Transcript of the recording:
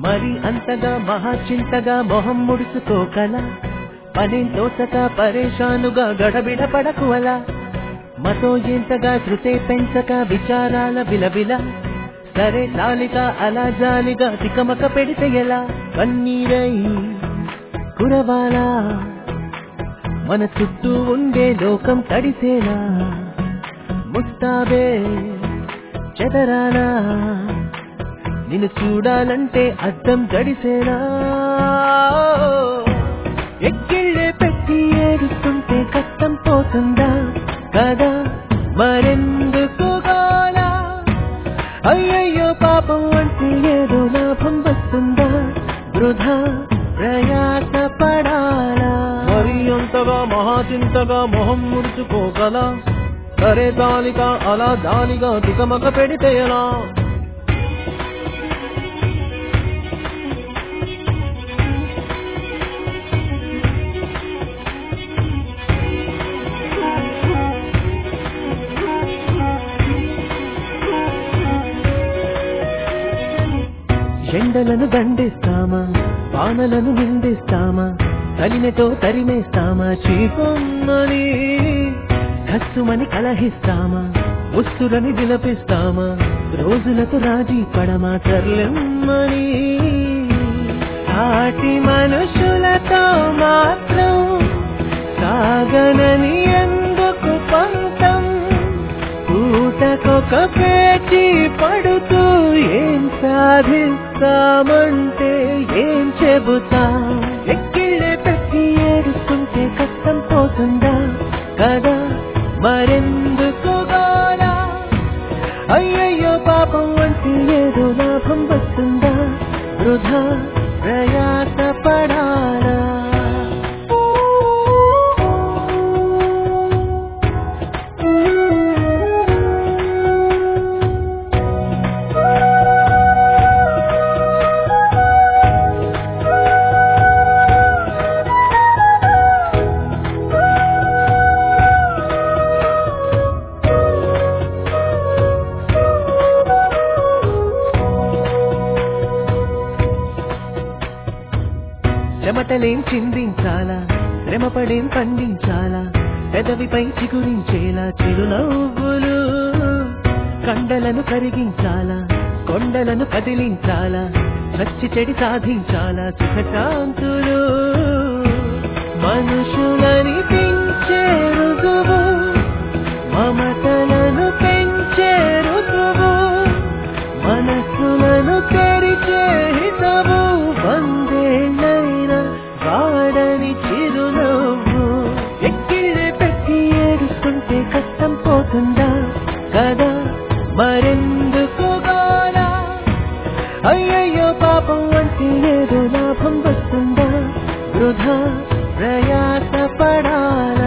మరి అంతగా మహాచింతగా మొహం ముడుచుకోకల పని తోసక పరేషానుగా గడబిడ పడకు అలా మతో ఎంతగా శృతే పెంచక విచారాల విలవిల సరే చాలిక అలా జాలిగా తికమక పెడితే ఎలా కన్నీరై కురవాలా మన చుట్టూ ఉండే లోకం తడిసేలా ముస్తాబే చెదరాలా నిన్ను చూడాలంటే అద్దం గడిసేనా ఎక్కిళ్ళే పెట్టి ఏడుస్తుంటే కష్టం పోతుందా కదా మరెందుకు గోలా అయ్యయ్యో పాపం అంటే ఏదో లాభం వస్తుందా వృధా ప్రయాస పడాలా మరి అంతగా మహాచింతగా మొహం ముడుచుకోగల సరే దాలిగా అలా దాలిగా దిగమక పెడితే ఎలా ఎండలను దండిస్తామా వానలను నిందిస్తామా కలినతో తరిమేస్తామా చీపమ్మని కస్సుమని కలహిస్తామా ఉస్సురని విలపిస్తామా రోజులకు రాజీ పడమా సర్లెమ్మని సాటి మనుషులతో మాత్రం సాగనని ఎందుకు పంతం పూటకొక పేచి పడుతూ ఏం సాధిస్తామంటే ఏం చెబుతా ఎక్కిళ్ళే పెట్టి ఏడుస్తుంటే కష్టం పోతుందా కదా మరెందుకు గోలా అయ్యయ్యో పాపం అంటే ఏదో లాభం వస్తుందా వృధా ప్రయాస పడాలా చెమటలేం చిందించాలా శ్రమపడేం పండించాలా పెదవిపై చిగురించేలా చిరునవ్వులు కండలను కరిగించాలా కొండలను కదిలించాలా చచ్చి చెడి సాధించాలా సుఖశాంతులు మనుషులని పెంచే రుజువు మమతలను పెంచే రుజువు మనసులను తెరిచే హితవు వందేళ్ళైన వాడని చిరునవ్వు ఎక్కిళ్ళే పెట్టి ఏడుస్తుంటే కష్టం పోతుందా కదా మరెందుకు గోలా అయ్యయ్యో పాపం అంటే ఏదో లాభం వస్తుందా వృధా ప్రయాస పడాలా